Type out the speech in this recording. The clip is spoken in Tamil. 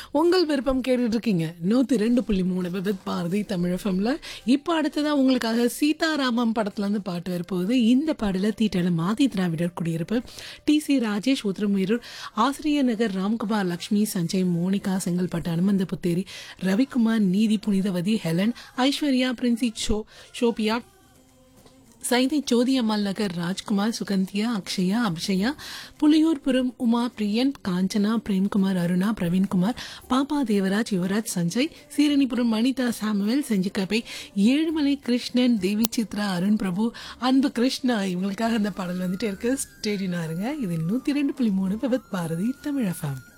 உங்கள் விருப்பம் கேட்டுட்டு இருக்கீங்க நூற்றி ரெண்டு புள்ளி மூணு விபத் பாரதி தமிழ் எஃப்எம்ல இப்போ அடுத்ததா உங்களுக்காக சீதாராமம் படத்துல இருந்து பாட்டு வரப்போகுது இந்த பாடல தீட்டால மாதி திராவிடர் குடியிருப்பு D C Rajesh Uthiramerur Asiriyar Nagar Ramkumar Lakshmi Sanjay Monica Chengalpattu Hanumantha Putheri Ravikumar Neethi Punithavathi Helen Aishwarya Princy ஷோ ஷோபியா சைதை ஜோதி அம்மாள் நகர் ராஜ்குமார் சுகந்தியா அக்ஷயா அபிஷயா புலியூர்புரம் உமா பிரியன் காஞ்சனா பிரேம்குமார் அருணா பிரவீன்குமார் பாப்பா தேவராஜ் யுவராஜ் சஞ்சய் சீரணிபுரம் வனிதா சாமுவேல் செஞ்சிக்கப்பை ஏழுமலை கிருஷ்ணன் தேவி சித்ரா அருண் பிரபு அன்பு கிருஷ்ணா இவங்களுக்காக அந்த பாடல் வந்துட்டே இருக்கு ஸ்டேடினா இருங்க இது நூத்தி ரெண்டு புள்ளி மூணு விபத் பாரதி தமிழ் எஃப்எம்